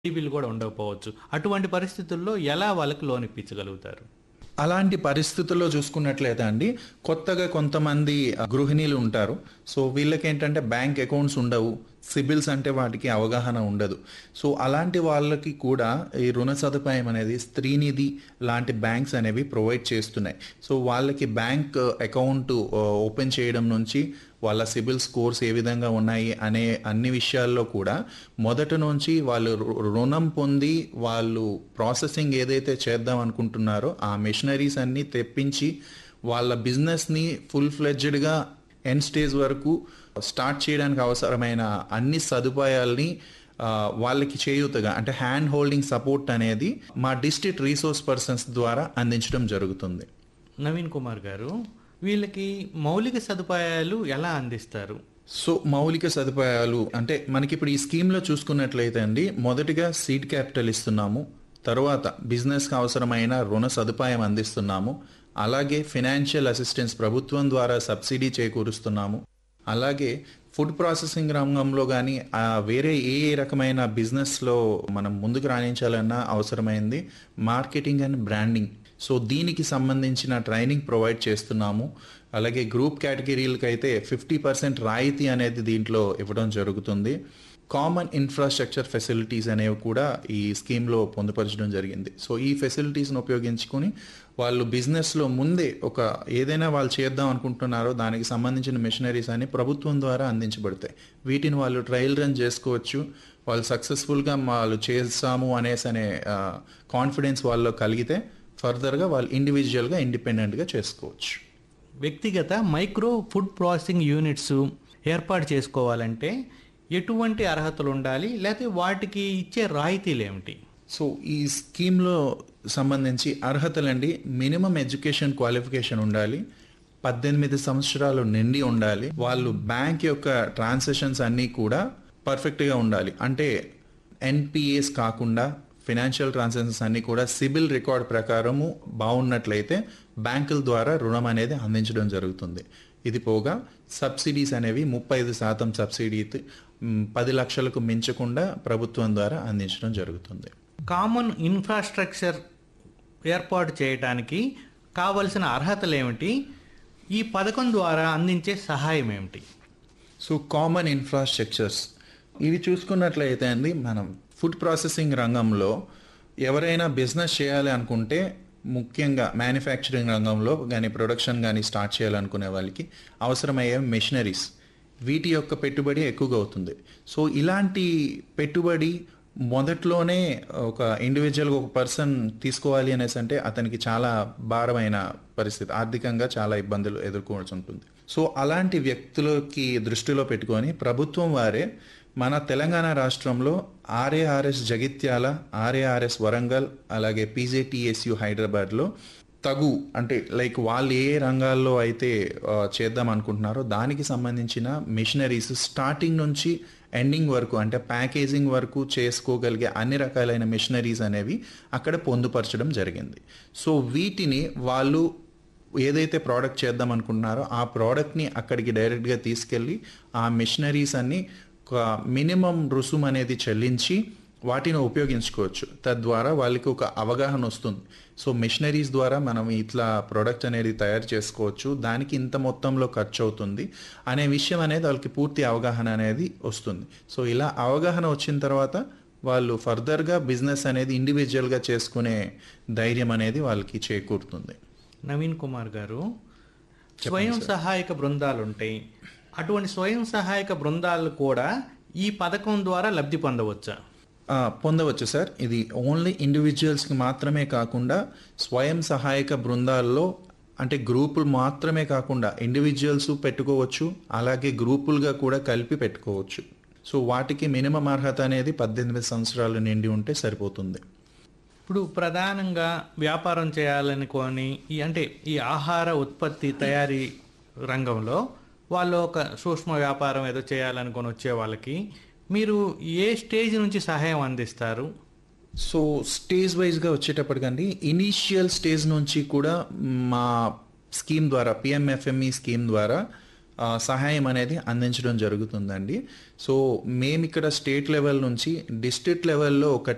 bill కూడా ఉండకపోవచ్చు అటువంటి పరిస్థితుల్లో ఎలా వాళ్ళకి లోన్ ఇప్పించగలుగుతారు అలాంటి పరిస్థితుల్లో చూసుకున్నట్లయితే అండి కొత్తగా కొంతమంది గృహిణీలు ఉంటారు సో వీళ్ళకి ఏంటంటే బ్యాంక్ అకౌంట్స్ ఉండవు సిబిల్స్ అంటే వాటికి అవగాహన ఉండదు సో అలాంటి వాళ్ళకి కూడా ఈ రుణ సదుపాయం అనేది స్త్రీనిధి లాంటి బ్యాంక్స్ అనేవి ప్రొవైడ్ చేస్తున్నాయి సో వాళ్ళకి బ్యాంక్ అకౌంట్ ఓపెన్ చేయడం నుంచి వాళ్ళ సిబిల్ స్కోర్స్ ఏ విధంగా ఉన్నాయి అనే అన్ని విషయాల్లో కూడా మొదటి నుంచి వాళ్ళు రు- రుణం పొంది వాళ్ళు ప్రాసెసింగ్ ఏదైతే చేద్దాం అనుకుంటున్నారో ఆ మెషినరీస్ అన్నీ తెప్పించి వాళ్ళ బిజినెస్ని ఫుల్ ఫ్లెడ్జ్డ్గా ఎండ్ స్టేజ్ వరకు స్టార్ట్ చేయడానికి అవసరమైన అన్ని సదుపాయాల్ని ఆ, వాళ్ళకి చేయూతగా అంటే హ్యాండ్ హోల్డింగ్ సపోర్ట్ అనేది మా డిస్ట్రిక్ట్ రీసోర్స్ పర్సన్స్ ద్వారా అందించడం జరుగుతుంది నవీన్ కుమార్ గారు వీళ్ళకి మౌలిక సదుపాయాలు ఎలా అందిస్తారు సో మౌలిక సదుపాయాలు అంటే మనకి ఇప్పుడు ఈ స్కీమ్లో చూసుకున్నట్లయితే అండి మొదటిగా సీడ్ క్యాపిటల్ ఇస్తున్నాము తర్వాత బిజినెస్కి అవసరమైన రుణ సదుపాయం అందిస్తున్నాము అలాగే ఫినాన్షియల్ అసిస్టెన్స్ ప్రభుత్వం ద్వారా సబ్సిడీ చేకూరుస్తున్నాము అలాగే ఫుడ్ ప్రాసెసింగ్ రంగంలో కానీ వేరే ఏ ఏ రకమైన బిజినెస్లో మనం ముందుకు రాణించాలన్నా అవసరమైంది మార్కెటింగ్ అండ్ బ్రాండింగ్ సో దీనికి సంబంధించిన ట్రైనింగ్ ప్రొవైడ్ చేస్తున్నాము అలాగే గ్రూప్ కేటగిరీలకి అయితే ఫిఫ్టీ పర్సెంట్ రాయితీ అనేది దీంట్లో ఇవ్వడం జరుగుతుంది కామన్ ఇన్ఫ్రాస్ట్రక్చర్ ఫెసిలిటీస్ అనేవి కూడా ఈ స్కీమ్లో పొందుపరచడం జరిగింది సో ఈ ఫెసిలిటీస్ని ఉపయోగించుకొని వాళ్ళు బిజినెస్లో ముందే ఒక ఏదైనా వాళ్ళు చేద్దాం అనుకుంటున్నారో దానికి సంబంధించిన మిషనరీస్ అని ప్రభుత్వం ద్వారా అందించబడతాయి వీటిని వాళ్ళు ట్రయల్ రన్ చేసుకోవచ్చు వాళ్ళు సక్సెస్ఫుల్గా వాళ్ళు చేస్తాము అనేసి అనే కాన్ఫిడెన్స్ వాళ్ళలో కలిగితే ఫర్దర్గా వాళ్ళు ఇండివిజువల్గా ఇండిపెండెంట్గా చేసుకోవచ్చు వ్యక్తిగత మైక్రో ఫుడ్ ప్రాసెసింగ్ యూనిట్స్ ఏర్పాటు చేసుకోవాలంటే ఎటువంటి అర్హతలు ఉండాలి లేకపోతే వాటికి ఇచ్చే రాయితీలు ఏమిటి సో ఈ స్కీమ్లో సంబంధించి అర్హతలండి మినిమం ఎడ్యుకేషన్ క్వాలిఫికేషన్ ఉండాలి పద్దెనిమిది సంవత్సరాలు నిండి ఉండాలి వాళ్ళు బ్యాంక్ యొక్క ట్రాన్సాక్షన్స్ అన్నీ కూడా పర్ఫెక్ట్గా ఉండాలి అంటే ఎన్పిఎస్ కాకుండా ఫినాన్షియల్ ట్రాన్సాక్షన్స్ అన్నీ కూడా సిబిల్ రికార్డ్ ప్రకారము బాగున్నట్లయితే బ్యాంకుల ద్వారా రుణం అనేది అందించడం జరుగుతుంది ఇది పోగా సబ్సిడీస్ అనేవి ముప్పై ఐదు శాతం సబ్సిడీ మ్, పది లక్షలకు మించకుండా ప్రభుత్వం ద్వారా అందించడం జరుగుతుంది కామన్ ఇన్ఫ్రాస్ట్రక్చర్ ఏర్పాటు చేయడానికి కావలసిన అర్హతలు ఏమిటి ఈ పథకం ద్వారా అందించే సహాయం ఏమిటి సో కామన్ ఇన్ఫ్రాస్ట్రక్చర్స్ ఇవి చూసుకున్నట్లయితే అండి మనం ఫుడ్ ప్రాసెసింగ్ రంగంలో ఎవరైనా బిజినెస్ చేయాలి అనుకుంటే ముఖ్యంగా మ్యానుఫ్యాక్చరింగ్ రంగంలో కానీ ప్రొడక్షన్ కానీ స్టార్ట్ చేయాలనుకునే వాళ్ళకి అవసరమయ్యే మెషినరీస్ వీటి యొక్క పెట్టుబడి ఎక్కువగా అవుతుంది సో ఇలాంటి పెట్టుబడి మొదట్లోనే ఒక ఇండివిజువల్గా ఒక పర్సన్ తీసుకోవాలి అనేసి అంటే అతనికి చాలా భారమైన పరిస్థితి ఆర్థికంగా చాలా ఇబ్బందులు ఎదుర్కోవాల్సి ఉంటుంది సో అలాంటి వ్యక్తులకి దృష్టిలో పెట్టుకొని ప్రభుత్వం వారే మన తెలంగాణ రాష్ట్రంలో ఆర్ఏఆర్ఎస్ జగిత్యాల ఆర్ఏఆర్ఎస్ వరంగల్ అలాగే పీజేటీఎస్యు హైదరాబాద్లో తగు అంటే లైక్ వాళ్ళు ఏ రంగాల్లో అయితే ఆ, చేద్దాం అనుకుంటున్నారో దానికి సంబంధించిన మిషనరీస్ స్టార్టింగ్ నుంచి ఎండింగ్ వరకు అంటే ప్యాకేజింగ్ వరకు చేసుకోగలిగే అన్ని రకాలైన మిషనరీస్ అనేవి అక్కడ పొందుపరచడం జరిగింది సో వీటిని వాళ్ళు ఏదైతే ప్రోడక్ట్ చేద్దాం అనుకుంటున్నారో ఆ ప్రోడక్ట్ని అక్కడికి డైరెక్ట్గా తీసుకెళ్ళి ఆ మిషనరీస్ అన్ని ఒక మినిమం రుసుము అనేది చెల్లించి వాటిని ఉపయోగించుకోవచ్చు తద్వారా వాళ్ళకి ఒక అవగాహన వస్తుంది సో మిషనరీస్ ద్వారా మనం ఇట్లా ప్రోడక్ట్ అనేది తయారు చేసుకోవచ్చు దానికి ఇంత మొత్తంలో ఖర్చు అవుతుంది అనే విషయం అనేది వాళ్ళకి పూర్తి అవగాహన అనేది వస్తుంది సో ఇలా అవగాహన వచ్చిన తర్వాత వాళ్ళు ఫర్దర్గా బిజినెస్ అనేది ఇండివిజువల్గా చేసుకునే ధైర్యం అనేది వాళ్ళకి చేకూరుతుంది నవీన్ కుమార్ గారు స్వయం సహాయక బృందాలు ఉంటాయి అటువంటి స్వయం సహాయక బృందాలు కూడా ఈ పథకం ద్వారా లబ్ధి పొందవచ్చా ఆ, పొందవచ్చు సార్ ఇది ఓన్లీ ఇండివిజువల్స్కి మాత్రమే కాకుండా స్వయం సహాయక బృందాల్లో అంటే గ్రూపులు మాత్రమే కాకుండా ఇండివిజువల్స్ పెట్టుకోవచ్చు అలాగే గ్రూపులుగా కూడా కలిపి పెట్టుకోవచ్చు సో వాటికి మినిమం అర్హత అనేది పద్దెనిమిది సంవత్సరాలు నిండి ఉంటే సరిపోతుంది ఇప్పుడు ప్రధానంగా వ్యాపారం చేయాలనుకొని ఈ అంటే ఈ ఆహార ఉత్పత్తి తయారీ రంగంలో వాళ్ళు ఒక సూక్ష్మ వ్యాపారం ఏదో చేయాలనుకొని వచ్చే వాళ్ళకి మీరు ఏ స్టేజ్ నుంచి సహాయం అందిస్తారు సో స్టేజ్ వైజ్గా వచ్చేటప్పటికండి ఇనీషియల్ స్టేజ్ నుంచి కూడా మా స్కీమ్ ద్వారా పిఎంఎఫ్ఎంఈ స్కీమ్ ద్వారా ఆ, సహాయం అనేది అందించడం జరుగుతుందండి సో మేము ఇక్కడ స్టేట్ లెవెల్ నుంచి డిస్ట్రిక్ట్ లెవెల్లో ఒక